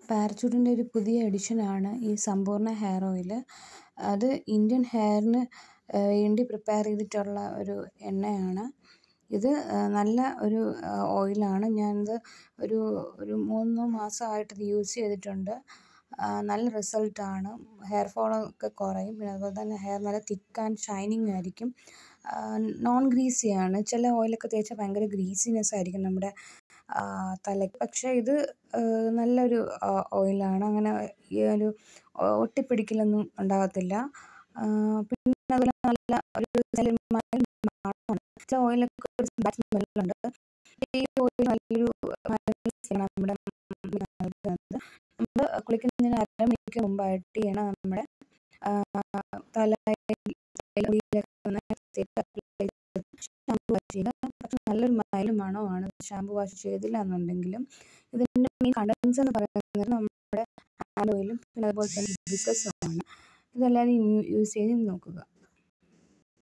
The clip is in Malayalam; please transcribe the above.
പാരച്യൂട്ടിൻ്റെ ഒരു പുതിയ എഡിഷനാണ് ഈ സമ്പൂർണ്ണ ഹെയർ ഓയില് അത് ഇന്ത്യൻ ഹെയറിന് വേണ്ടി പ്രിപ്പയർ ചെയ്തിട്ടുള്ള ഒരു എണ്ണയാണ് ഇത് നല്ല ഒരു ഓയിലാണ് ഞാനിത് ഒരു ഒരു മൂന്ന് മാസമായിട്ടിത് യൂസ് ചെയ്തിട്ടുണ്ട് നല്ല റിസൾട്ടാണ് ഹെയർ ഫോളൊക്കെ കുറയും പിന്നെ അതുപോലെ തന്നെ ഹെയർ നല്ല തിക്ക് ആൻഡ് ഷൈനിങ് ആയിരിക്കും നോൺ ഗ്രീസിയാണ് ചില ഓയിലൊക്കെ തേച്ചാൽ ഭയങ്കര ഗ്രീസിനെസ് ആയിരിക്കും നമ്മുടെ തലയ്ക്ക് പക്ഷേ ഇത് നല്ലൊരു ഓയിലാണ് അങ്ങനെ ഈ ഒരു ഒട്ടിപ്പിടിക്കലൊന്നും ഉണ്ടാകത്തില്ല പിന്നെ അതുപോലെ നല്ല ഒരു മണമാണ് ചില ഓയിലൊക്കെ ഒരു ബാഡ് സ്മെല്ലുണ്ട് ഈ ഓയിൽ നല്ലൊരു നമ്മുടെ നമ്മൾ കുളിക്കുന്നതിന് അരമണിക്കൂർ മുമ്പായിട്ട് ഈ എണ്ണ നമ്മുടെ തലയിൽ ഷാമ്പു വാഷ് ചെയ്യുക പക്ഷെ നല്ലൊരു സ്മെല്ല് മണമാണ് ഷാമ്പു വാഷ് ചെയ്തില്ല എന്നുണ്ടെങ്കിലും ഇതിൻ്റെ മെയിൻ കണ്ടൻസ് എന്ന് പറയുന്നത് നമ്മുടെ ഹാൻഡ് ഓയിലും പിന്നെ അതുപോലെ തന്നെ ഹിബിസ്കസുമാണ് ഇതെല്ലാവരും യൂസ് ചെയ്ത് നോക്കുക